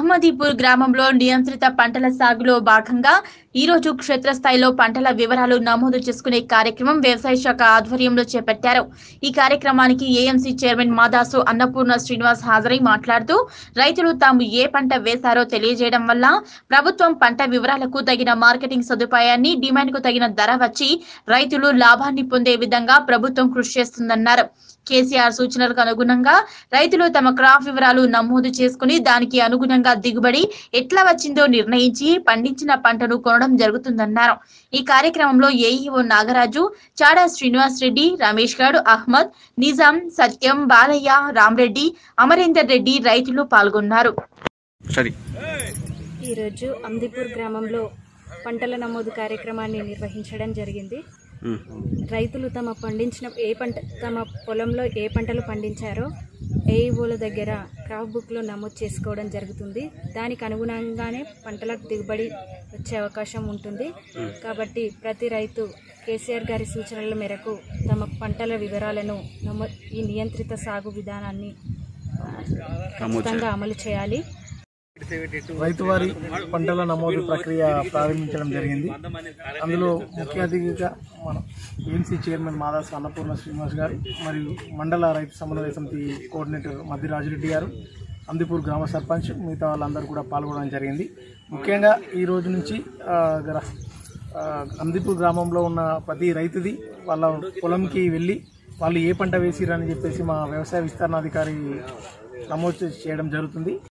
అహ్మదీపూర్ గ్రామంలో నియంత్రిత పంటల సాగులో భాగంగా ఈ రోజు క్షేత్రస్థాయిలో పంటల వివరాలు నమోదు చేసుకునే కార్యక్రమం వ్యవసాయ శాఖ ఆధ్వర్యంలో చేపట్టారు ఈ కార్యక్రమానికి ఏఎంసీ చైర్మన్ మాదాసు అన్నపూర్ణ శ్రీనివాస్ హాజరై మాట్లాడుతూ రైతులు తాము ఏ పంట వేశారో తెలియజేయడం వల్ల ప్రభుత్వం పంట వివరాలకు తగిన మార్కెటింగ్ సదుపాయాన్ని డిమాండ్కు తగిన ధర వచ్చి రైతులు లాభాన్ని పొందే విధంగా ప్రభుత్వం కృషి చేస్తుందన్నారు కేసీఆర్ సూచనలకు అనుగుణంగా రైతులు తమ క్రాప్ వివరాలు నమోదు చేసుకుని దానికి అనుగుణంగా దిగుబడి ఎట్లా వచ్చిందో నిర్ణయించి పండించిన పంటను కొనడం జరుగుతుందన్నారు ఈ కార్యక్రమంలో ఏఈఓ నాగరాజు చాడా శ్రీనివాస్ రెడ్డి రమేష్ గౌడ్ అహ్మద్ నిజాం సత్యం బాలయ్య రామరెడ్డి అమరేందర్ రెడ్డి రైతులు పాల్గొన్నారు సరే ఈరోజు అందిపూర్ గ్రామంలో పంటల నమోదు కార్యక్రమాన్ని నిర్వహించడం జరిగింది రైతులు తమ పండించిన ఏ పంట తమ పొలంలో ఏ పంటలు పండించారో ఏఈఓల దగ్గర క్రాప్ బుక్లో నమోదు చేసుకోవడం జరుగుతుంది దానికి అనుగుణంగానే పంటల దిగుబడి వచ్చే అవకాశం ఉంటుంది కాబట్టి ప్రతి రైతు కేసీఆర్ గారి సూచనల మేరకు తమ పంటల వివరాలను నమో ఈ నియంత్రిత సాగు విధానాన్ని ఆ, ఖచ్చితంగా అమలు చేయాలి రైతువారి పంటల నమోదు ప్రక్రియ ప్రారంభించడం జరిగింది అందులో ముఖ్య అతిథిగా మన ఏఎంసీ చైర్మన్ మాదాస్ అన్నపూర్ణ శ్రీనివాస్ గారు మరియు మండల రైతు సమన్వయ సమితి కోఆర్డినేటర్ మద్ది రాజురెడ్డి గారు అందిపూర్ గ్రామ సర్పంచ్ మిగతా వాళ్ళందరూ కూడా పాల్గొనడం జరిగింది ముఖ్యంగా ఈ రోజు నుంచి ఆ, గ్ర- ఆ, అందిపూర్ గ్రామంలో ఉన్న ప్రతి రైతుది వాళ్ళ పొలంకి వెళ్ళి వాళ్ళు ఏ పంట వేసిరని చెప్పేసి మా వ్యవసాయ విస్తరణాధికారి నమోదు చేయడం జరుగుతుంది